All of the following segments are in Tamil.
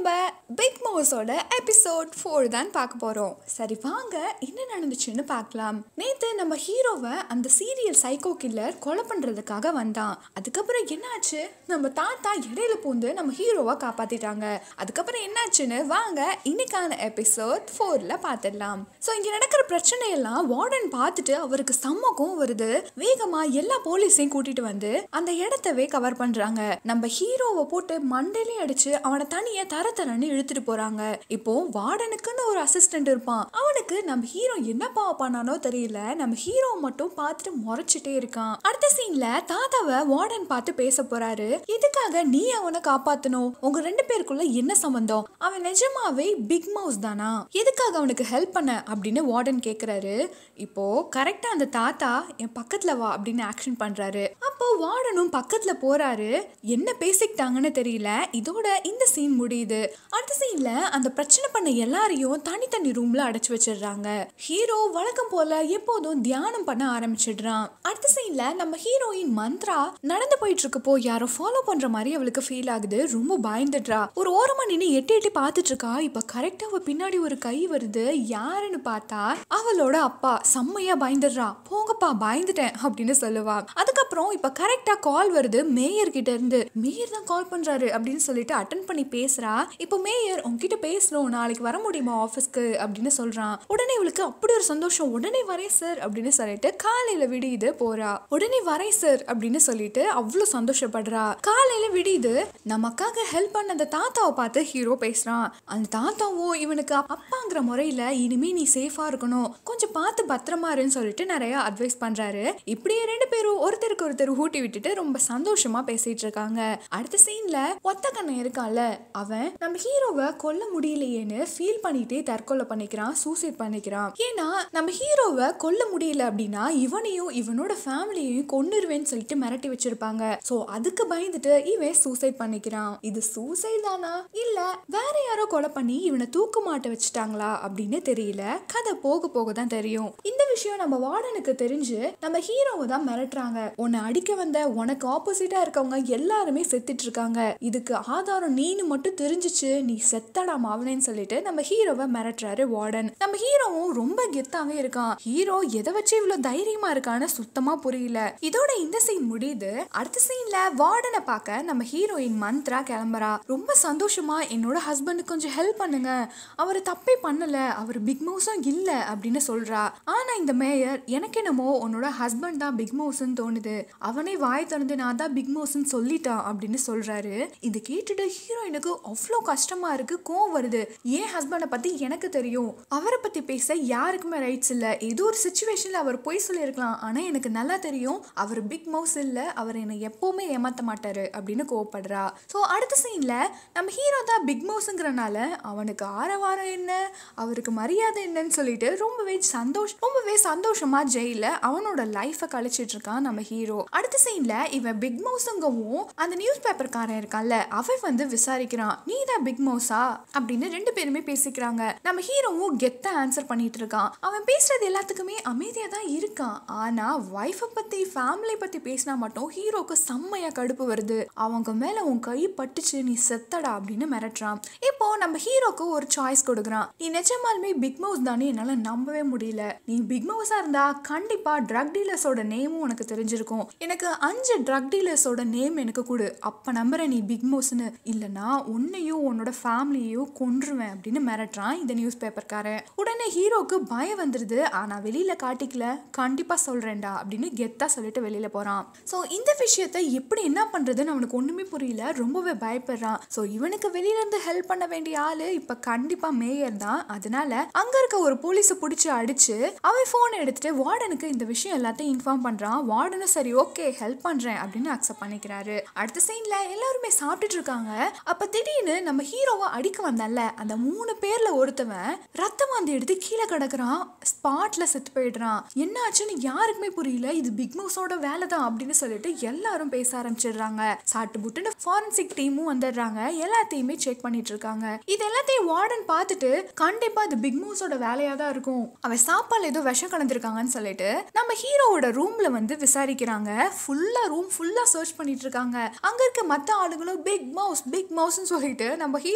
நம்ம பிக் மவுஸோட எபிசோட் ஃபோர் தான் பார்க்க போகிறோம் சரி வாங்க என்ன நடந்துச்சுன்னு பார்க்கலாம் நேற்று நம்ம ஹீரோவை அந்த சீரியல் சைக்கோ கில்லர் கொலை பண்ணுறதுக்காக வந்தான் அதுக்கப்புறம் என்னாச்சு நம்ம தாத்தா இடையில பூந்து நம்ம ஹீரோவை காப்பாற்றிட்டாங்க அதுக்கப்புறம் என்னாச்சுன்னு வாங்க இன்னைக்கான எபிசோட் ஃபோரில் பார்த்துடலாம் ஸோ இங்கே நடக்கிற பிரச்சனையெல்லாம் வார்டன் பார்த்துட்டு அவருக்கு சம்மக்கும் வருது வேகமாக எல்லா போலீஸையும் கூட்டிட்டு வந்து அந்த இடத்தவே கவர் பண்ணுறாங்க நம்ம ஹீரோவை போட்டு மண்டையிலே அடிச்சு அவனை தனியா தர தரன்னு இழுத்துட்டு போறாங்க இப்போ வார்டனுக்குன்னு ஒரு அசிஸ்டன்ட் இருப்பான் அவனுக்கு நம்ம ஹீரோ என்ன பாவ பண்ணானோ தெரியல நம்ம ஹீரோ மட்டும் பார்த்துட்டு முறைச்சிட்டே இருக்கான் அடுத்த சீன்ல தாத்தாவை வார்டன் பார்த்து பேச போறாரு இதுக்காக நீ அவனை காப்பாத்தணும் உங்க ரெண்டு பேருக்குள்ள என்ன சம்பந்தம் அவன் நிஜமாவே பிக் மவுஸ் தானா எதுக்காக அவனுக்கு ஹெல்ப் பண்ண அப்படின்னு வார்டன் கேக்குறாரு இப்போ கரெக்டா அந்த தாத்தா என் பக்கத்துல வா அப்படின்னு ஆக்ஷன் பண்றாரு அப்போ வார்டனும் பக்கத்துல போறாரு என்ன பேசிக்கிட்டாங்கன்னு தெரியல இதோட இந்த சீன் முடியுது அடுத்த சீன்ல அந்த பிரச்சனை பண்ண எல்லாரையும் தனித்தனி ரூம்ல அடைச்சு வச்சிடுறாங்க ஹீரோ வழக்கம் போல எப்போதும் தியானம் பண்ண ஆரம்பிச்சிடுறான் அடுத்த சீன்ல நம்ம ஹீரோயின் மந்த்ரா நடந்து போயிட்டு இருக்கப்போ யாரோ ஃபாலோ பண்ற மாதிரி அவளுக்கு ஃபீல் ஆகுது ரொம்ப பயந்துடுறா ஒரு ஓரமா நின்று எட்டி எட்டி பார்த்துட்டு இருக்கா இப்ப கரெக்டா அவ பின்னாடி ஒரு கை வருது யாருன்னு பார்த்தா அவளோட அப்பா செம்மையா பயந்துடுறா போங்கப்பா பயந்துட்டேன் அப்படின்னு சொல்லுவா அதுக்கப்புறம் இப்ப கரெக்டா கால் வருது மேயர் கிட்ட இருந்து மேயர் தான் கால் பண்றாரு அப்படின்னு சொல்லிட்டு அட்டன் பண்ணி பேசுறா இப்போ மேயர் உங்ககிட்ட பேசணும் நாளைக்கு வர முடியுமா ஆஃபீஸ்க்கு அப்படின்னு சொல்றான் உடனே இவளுக்கு அப்படி ஒரு சந்தோஷம் உடனே வரேன் சார் அப்படின்னு சொல்லிட்டு காலையில விடியுது போறா உடனே வரேன் சார் அப்படின்னு சொல்லிட்டு அவ்வளோ சந்தோஷப்படுறா காலையில விடியுது நமக்காக ஹெல்ப் பண்ண அந்த தாத்தாவை பார்த்து ஹீரோ பேசுறான் அந்த தாத்தாவும் இவனுக்கு அப்பாங்கிற முறையில இனிமே நீ சேஃபா இருக்கணும் கொஞ்சம் பார்த்து பத்திரமா இருன்னு சொல்லிட்டு நிறைய அட்வைஸ் பண்றாரு இப்படியே ரெண்டு பேரும் ஒருத்தருக்கு ஒருத்தர் ஊட்டி விட்டுட்டு ரொம்ப சந்தோஷமா பேசிட்டு இருக்காங்க அடுத்த சீன்ல ஒத்த கண்ணன் இருக்கான்ல அவன் நம்ம ஹீரோவை கொல்ல முடியலையேன்னு ஃபீல் பண்ணிட்டே தற்கொலை பண்ணிக்கிறான் சூசைட் பண்ணிக்கிறான் ஏன்னா நம்ம ஹீரோவை கொல்ல முடியல அப்படின்னா இவனையும் இவனோட ஃபேமிலியையும் கொன்னுருவேன்னு சொல்லிட்டு மிரட்டி வச்சிருப்பாங்க சோ அதுக்கு பயந்துட்டு இவன் சூசைட் பண்ணிக்கிறான் இது சூசைட் தானா இல்ல வேற யாரோ கொலை பண்ணி இவனை தூக்கு மாட்ட வச்சுட்டாங்களா அப்படின்னு தெரியல கதை போக போக தான் தெரியும் இந்த விஷயம் நம்ம வார்டனுக்கு தெரிஞ்சு நம்ம ஹீரோவை தான் மிரட்டுறாங்க உன்னை அடிக்க வந்த உனக்கு ஆப்போசிட்டா இருக்கவங்க எல்லாருமே செத்துட்டு இருக்காங்க இதுக்கு ஆதாரம் நீனு மட்டும் தெரிஞ்சிச்சு நீ செத்தடா மாவனேன்னு சொல்லிட்டு நம்ம ஹீரோவை மிரட்டுறாரு வார்டன் நம்ம ஹீரோவும் ரொம்ப கெத்தாவே இருக்கான் ஹீரோ எதை வச்சு இவ்வளவு தைரியமா இருக்கான்னு சுத்தமா புரியல இதோட இந்த சீன் முடியுது அடுத்த சீன்ல வார்டனை பார்க்க நம்ம ஹீரோயின் மந்த்ரா கிளம்புறா ரொம்ப சந்தோஷமா என்னோட ஹஸ்பண்டுக்கு கொஞ்சம் ஹெல்ப் பண்ணுங்க அவர் தப்பே பண்ணல அவர் பிக் மவுஸும் இல்ல அப்படின்னு சொல்றா ஆனா இந்த மேயர் எனக்கு என்னமோ உன்னோட ஹஸ்பண்ட் தான் பிக் மவுஸ்ன்னு தோணுது அவனே வாய் திறந்து நான் தான் பிக் மவுஸ்ன்னு சொல்லிட்டான் அப்படின்னு சொல்றாரு இது கேட்டுட்டு ஹீரோயினுக்கு அவ்வளோ கஷ்டமா இருக்கு கோவம் வருது என் ஹஸ்பண்டை பத்தி எனக்கு தெரியும் அவரை பத்தி பேச யாருக்குமே ரைட்ஸ் இல்ல ஏதோ ஒரு சுச்சுவேஷன்ல அவர் பொய் சொல்லியிருக்கலாம் ஆனா எனக்கு நல்லா தெரியும் அவர் பிக் மவுஸ் இல்ல அவர் என்னை எப்பவுமே ஏமாத்த மாட்டாரு அப்படின்னு கோவப்படுறா ஸோ அடுத்த சீன்ல நம்ம ஹீரோ தான் பிக் மவுஸுங்கிறனால அவனுக்கு ஆரவாரம் என்ன அவருக்கு மரியாதை என்னன்னு சொல்லிட்டு ரொம்பவே சந்தோஷம் ரொம்பவே சந்தோஷமா ஜெயில அவனோட லைஃபை கழிச்சிட்டு இருக்கான் நம்ம ஹீரோ அடுத்த சீன்ல இவன் பிக் மவுஸுங்கவும் அந்த நியூஸ் பேப்பர்காரன் இருக்கான்ல அவன் வந்து விசாரிக்கிறான் நீ தான் பிக் மவுஸா அப்படின்னு ரெண்டு பேருமே பேசிக்கிறாங்க நம்ம ஹீரோவும் கெத்த ஆன்சர் பண்ணிட்டு இருக்கான் அவன் பேசுறது எல்லாத்துக்குமே அமைதியா தான் இருக்கான் ஆனா ஒய்ஃபை பத்தி ஃபேமிலி பத்தி பேசினா மட்டும் ஹீரோக்கு செம்மையா கடுப்பு வருது அவங்க மேல உன் கை பட்டுச்சு நீ செத்தடா அப்படின்னு மிரட்டுறான் இப்போ நம்ம ஹீரோக்கு ஒரு சாய்ஸ் கொடுக்குறான் நீ நிஜமாலுமே பிக் மவுஸ் தானே என்னால நம்பவே முடியல நீ பிக் மவுஸா இருந்தா கண்டிப்பா ட்ரக் டீலர்ஸோட நேமும் உனக்கு தெரிஞ்சிருக்கும் எனக்கு அஞ்சு ட்ரக் டீலர்ஸோட நேம் எனக்கு கொடு அப்ப நம்புறேன் நீ பிக் மவுஸ்னு இல்லனா உன்னையும் உன்னோட ஃபேமிலியையும் கொன்றுவேன் அப்படின்னு மிரட்டுறான் இந்த நியூஸ் பேப்பர்காரன் உடனே ஹீரோக்கு பயம் வந்துருது ஆனா வெளியில காட்டிக்கல கண்டிப்பா சொல்றேன்டா அப்படின்னு கெத்தா சொல்லிட்டு வெளியில போறான் சோ இந்த விஷயத்த எப்படி என்ன பண்றதுன்னு அவனுக்கு ஒண்ணுமே புரியல ரொம்பவே பயப்படுறான் சோ இவனுக்கு வெளியில இருந்து ஹெல்ப் பண்ண வேண்டிய ஆளு இப்ப கண்டிப்பா மேயர் தான் அதனால அங்க இருக்க ஒரு போலீஸை பிடிச்சி அடிச்சு அவன் போன் எடுத்துட்டு வார்டனுக்கு இந்த விஷயம் எல்லாத்தையும் இன்ஃபார்ம் பண்றான் வார்டனும் சரி ஓகே ஹெல்ப் பண்றேன் அப்படின்னு அக்செப்ட் பண்ணிக்கிறாரு அடுத்த சீன்ல எல்லாருமே சாப்பிட்டுட்டு இருக்காங்க அப்ப திடீர்னு நம்ம ஹீரோவை அடிக்க வந்தான்ல அந்த மூணு பேர்ல ஒருத்தவன் ரத்தம் வந்து எடுத்து கீழே கிடக்குறான் ஸ்பாட்ல செத்து போயிடுறான் என்ன ஆச்சுன்னு யாருக்குமே புரியல இது பிக் மவுஸோட வேலை தான் அப்படின்னு சொல்லிட்டு எல்லாரும் பேச ஆரம்பிச்சிடுறாங்க சாட்டு புட்டுன்னு ஃபாரன்சிக் டீமும் வந்துடுறாங்க எல்லாத்தையுமே செக் பண்ணிட்டு இருக்காங்க இது எல்லாத்தையும் வார்டன் பார்த்துட்டு கண்டிப்பா இது பிக் மவுஸோட வேலையா தான் இருக்கும் அவன் சாப்பாடுல ஏதோ விஷம் கலந்துருக்காங்கன்னு சொல்லிட்டு நம்ம ஹீரோவோட ரூம்ல வந்து விசாரிக்கிறாங்க ஃபுல்லா ரூம் ஃபுல்லா சர்ச் பண்ணிட்டு இருக்காங்க அங்க இருக்க மத்த ஆளுங்களும் பிக் மவுஸ் பிக் மவுஸ்னு சொல்லிட்டு நம்ம ஹீரோவை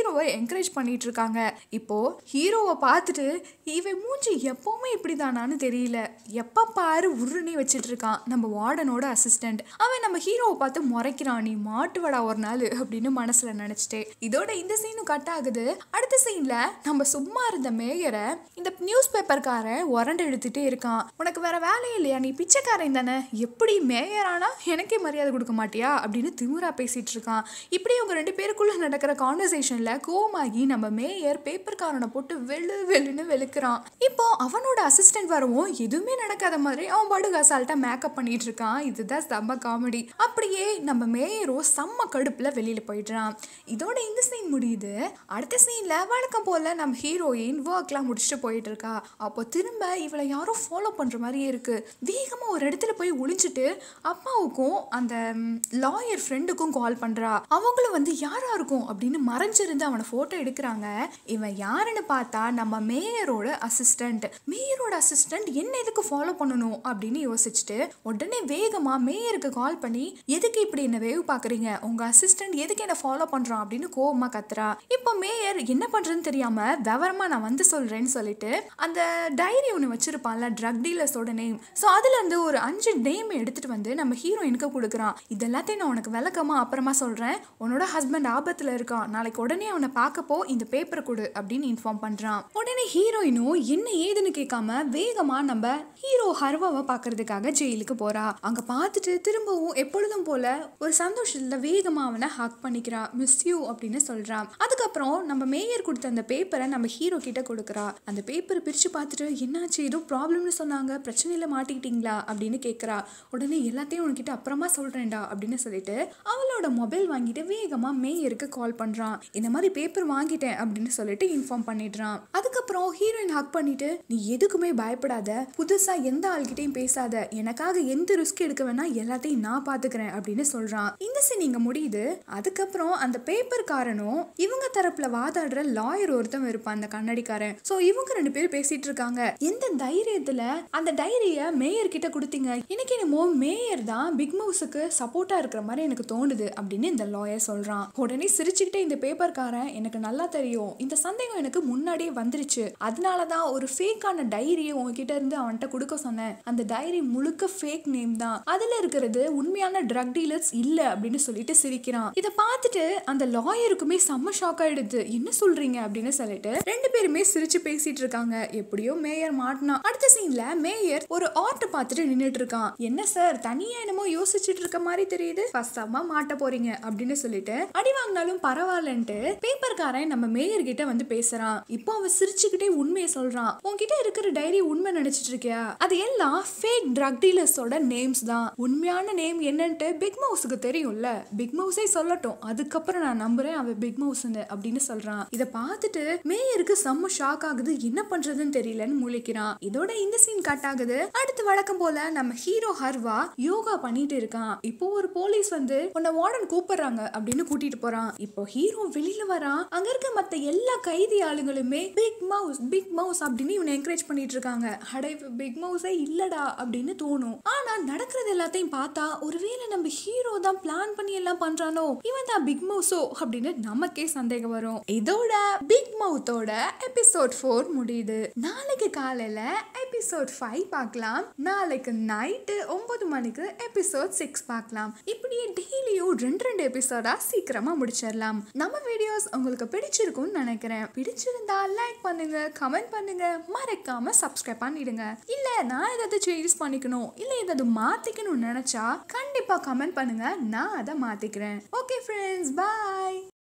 என்கரேஜ் பண்ணிட்டு இருக்காங்க இப்போ ஹீரோவை பார்த்துட்டு இவன் மூஞ்சி எப்பவுமே இப்படிதானான்னு தெரியல எப்ப பாரு உருணி வச்சிட்டு இருக்கான் நம்ம வார்டனோட அசிஸ்டன்ட் அவன் நம்ம ஹீரோவை பார்த்து முறைக்கிறான் நீ மாட்டுவடா ஒரு நாள் அப்படின்னு மனசுல நினைச்சிட்டே இதோட இந்த சீனும் கட் ஆகுது அடுத்த சீன்ல நம்ம சும்மா இருந்த மேயரை இந்த நியூஸ் பேப்பர்காரன் உரண்டு எடுத்துட்டே இருக்கான் உனக்கு வேற வேலையே இல்லையா நீ பிச்சைக்காரன் தானே எப்படி மேயரானா எனக்கே மரியாதை கொடுக்க மாட்டியா அப்படின்னு திமுறா பேசிட்டு இருக்கான் இப்படி இவங்க ரெண்டு பேருக்குள்ள நடக்கிற கான்வர்சேஷன்ல கோமாகி நம்ம மேயர் பேப்பர்காரனை போட்டு வெளு வெளுன்னு வெளுக்கிறான் இப்போ அவனோட அசிஸ்டன்ட் வரவும் எதுவுமே நடக்காத மாதிரி அவன் பாடுக்கு அசால்ட்டா மேக்கப் பண்ணிட்டு இருக்கான் இதுதான் செம்ம காமெடி அப்படியே நம்ம மேயரும் செம்ம கடுப்புல வெளியில போயிடுறான் இதோட இந்த சீன் முடியுது அடுத்த சீன்ல வழக்கம் போல நம்ம ஹீரோயின் ஒர்க்லாம் முடிச்சுட்டு போயிட்டு இருக்கா அப்போ திரும்ப இவளை யாரோ ஃபாலோ பண்ற மாதிரியே இருக்கு வேகமா ஒரு இடத்துல போய் ஒளிஞ்சிட்டு அப்பாவுக்கும் அந்த லாயர் ஃப்ரெண்டுக்கும் கால் பண்றா அவங்களும் வந்து யாரா இருக்கும் அப்படின்னு மறைஞ்சிருந்து அவனை போட்டோ எடுக்கிறாங்க இவன் யாருன்னு பார்த்தா நம்ம மேயரோட அசிஸ்டன்ட் மேயரோட அசிஸ்டன்ட் என்ன எதுக்கு ஃபாலோ பண்ணணும் அப்படின்னு யோசிச்சுட்டு உடனே வேகமா மேயருக்கு கால் பண்ணி எதுக்கு இப்படி என்ன வேவ் பாக்குறீங்க உங்க அசிஸ்டன்ட் எதுக்கு என்ன ஃபாலோ பண்றான் அப்படின்னு கோவமா கத்துறா இப்போ மேயர் என்ன பண்றதுன்னு தெரியாம விவரமா நான் வந்து சொல்றேன்னு சொல்லிட்டு அந்த டைரி ஒன்று வச்சிருப்பான்ல ட்ரக் டீலர்ஸோட நேம் ஸோ அதுல இருந்து ஒரு அஞ்சு நேம் எடுத்துட்டு வந்து நம்ம ஹீரோயினுக்கு கொடுக்குறான் இது எல்லாத்தையும் நான் உனக்கு விளக்கமா அப்புறமா சொல்றேன் உன்னோட ஹஸ்பண்ட் ஆபத்துல இருக்கான் நாளைக்கு உடனே அவனை பார்க்கப்போ இந்த பேப்பரை கொடு அப்படின்னு இன்ஃபார்ம் பண்றான் உடனே ஹீரோயினும் என்ன ஏதுன்னு கேட்காம வேகமா நம்ம ஹீரோ ஹர்வாவை பார்க்கறதுக்காக ஜெயிலுக்கு போறா அங்க பார்த்துட்டு திரும்பவும் எப்பொழுதும் போல ஒரு சந்தோஷத்துல வேகமா அவனை ஹக் பண்ணிக்கிறா மிஸ் யூ அப்படின்னு சொல்றான் அதுக்கப்புறம் நம்ம மேயர் கொடுத்த அந்த பேப்பரை நம்ம ஹீரோ கிட்ட கொடுக்குறா அந்த பேப்பரை பிரிச்சு பார்த்துட்டு என்னாச்சு ஏதோ ப்ராப்ளம்னு சொன்னாங்க பிரச்சனையில மாட்டிக்கிட்டீங்களா அப்படின்னு கேட்குறா உடனே எல்லாத்தையும் உனக்கிட்ட அப்புறமா சொல்றேன்டா அப்படின்னு சொல்லிட்டு அவளோட மொபைல் வாங்கிட்டு வேகமா மேயருக்கு கால் பண்றான் இந்த மாதிரி பேப்பர் வாங்கிட்டேன் அப்படின்னு சொல்லிட்டு இன்ஃபார்ம் பண்ணிடுறான் அதுக்கப்புறம் ஹீரோயின் ஹக் பண்ணிட்டு நீ எதுக்குமே பயப்படாத புதுசா எந்த ஆள்கிட்டயும் பேசாத எனக்காக எந்த ரிஸ்க் எடுக்க வேணா எல்லாத்தையும் நான் பாத்துக்கிறேன் அப்படின்னு சொல்றான் இந்த சீன் இங்க முடியுது அதுக்கப்புறம் அந்த பேப்பர்காரனும் இவங்க தரப்புல வாதாடுற லாயர் ஒருத்தன் இருப்பான் அந்த கண்ணாடிக்காரன் சோ இவங்க ரெண்டு பேரும் பேசிட்டு இருக்காங்க எந்த தைரியத்துல அந்த டைரிய மேயர் கிட்ட கொடுத்தீங்க எனக்கு என்னமோ மேயர் தான் பிக் மவுஸுக்கு சப்போர்ட்டா இருக்கிற மாதிரி எனக்கு தோணுது அப்படின்னு இந்த லாயர் சொல்றான் உடனே சிரிச்சுக்கிட்டே இந்த பேப்பர்காரன் எனக்கு நல்லா தெரியும் இந்த சந்தேகம் எனக்கு முன்னாடியே வந்துருச்சு அதனாலதான் ஒரு ஃபேக்கான டைரியை உங்ககிட்ட இருந்து அவன்கிட்ட கொடுக்க சொன்னேன் அந்த டைரி முழுக்க ஃபேக் நேம் தான் அதுல இருக்கிறது உண்மையான ட்ரக் டீலர்ஸ் இல்ல அப்படின்னு சொல்லிட்டு சிரிக்கிறான் இதை பார்த்துட்டு அந்த லாயருக்குமே செம்ம ஷாக் ஆயிடுது என்ன சொல்றீங்க அப்படின்னு சொல்லிட்டு ரெண்டு பேருமே சிரிச்சு பேசிட்டு இருக்காங்க எப்படியோ மேயர் மாட்டினா அடுத்த சீன்ல மேயர் ஒரு ஆர்ட் பார்த்துட்டு நின்னுட்டு இருக்கான் என்ன சார் தனியா என்னமோ யோசிச்சுட்டு இருக்க மாதிரி தெரியுது ஃபர்ஸ்ட் அம்மா மாட்ட போறீங்க அப்படின்னு சொல்லிட்டு அடி வாங்கினாலும் பரவாயில்லன்ட்டு பேப்பர்காரன் நம்ம மேயர் கிட்ட வந்து பேசுறான் இப்போ அவன் சிரிச்சுக்கிட்டே உண்மையை சொல்றான் உன்கிட்ட இருக்கிற டைரி உண்மை நினைச்சிட்டு இருக்கியா அது எல்லாம் ஃபேக் ட்ரக் டீலர்ஸோட நேம்ஸ் தான் உண்மையான நேம் என்னன்ட்டு பிக் மவுஸுக்கு தெரியும்ல பிக் மவுஸே சொல்லட்டும் அதுக்கப்புறம் நான் நம்புறேன் அவன் பிக் மவுஸ்னு அப்படின்னு சொல்றான் இதை பார்த்துட்டு மேயருக்கு செம்ம ஷாக் ஆகுது என்ன பண்றதுன்னு தெரியலன்னு முழிக்கிறான் இதோட இந்த சீன் கட் ஆகுது அடுத்து வழக்கம் போல நம்ம ஹீரோ ஹர்வா யோகா பண்ணிட்டு இருக்கான் இப்போ ஒரு போலீஸ் வந்து உன்னை வார்டன் கூப்பிடுறாங்க அப்படின்னு கூட்டிட்டு போறான் இப்போ ஹீரோ வெளியில வரான் அங்க இருக்க மத்த எல்லா கைதி ஆளுங்களுமே பிக் மவுஸ் பிக் மவுஸ் அப்படின்னு இவனை என்கரேஜ் பண்ணிட்டு இருக்காங்க அடே பிக் மவுஸே இல்லடா அப்படின்னு தோணும் ஆனா நடக்கிறது எல்லாத்தையும் பார்த்தா ஒருவேளை நம்ம ஹீரோ தான் பிளான் பண்ணி எல்லாம் பண்றானோ இவன் தான் பிக் மவுஸோ அப்படின்னு நமக்கே சந்தேகம் வரும் இதோட பிக் மவுத்தோட எபிசோட் ஃபோர் முடியுது நாளைக்கு காலையில எபிசோட் ஃபைவ் பார்க்கலாம் நாளைக்கு நைட்டு ஒன்பது மணிக்கு எபிசோட் சிக்ஸ் பார்க்கலாம் இப்படியே டெய்லியும் ரெண்டு ரெண்டு எபிசோடா சீக்கிரமா முடிச்சிடலாம் நம்ம வீடியோஸ் உங்களுக்கு பிடிச்சிருக்கும்னு நினைக்கிறேன் பிடிச்சிருந்தா லைக் பண்ணுங்க கமெண்ட் பண்ணுங்க மறக்காம சப்ஸ்கிரைப் பண்ணிடுங்க இல்ல நான் ஏதாவது சேஞ்சஸ் பண்ணிக்கணும் இல்ல ஏதாவது மாத்திக்கணும்னு நினைச்சா கண்டிப்பா கமெண்ட் பண்ணுங்க நான் அதை மாத்திக்கிறேன் ஓகே ஃப்ரெண்ட்ஸ் பாய்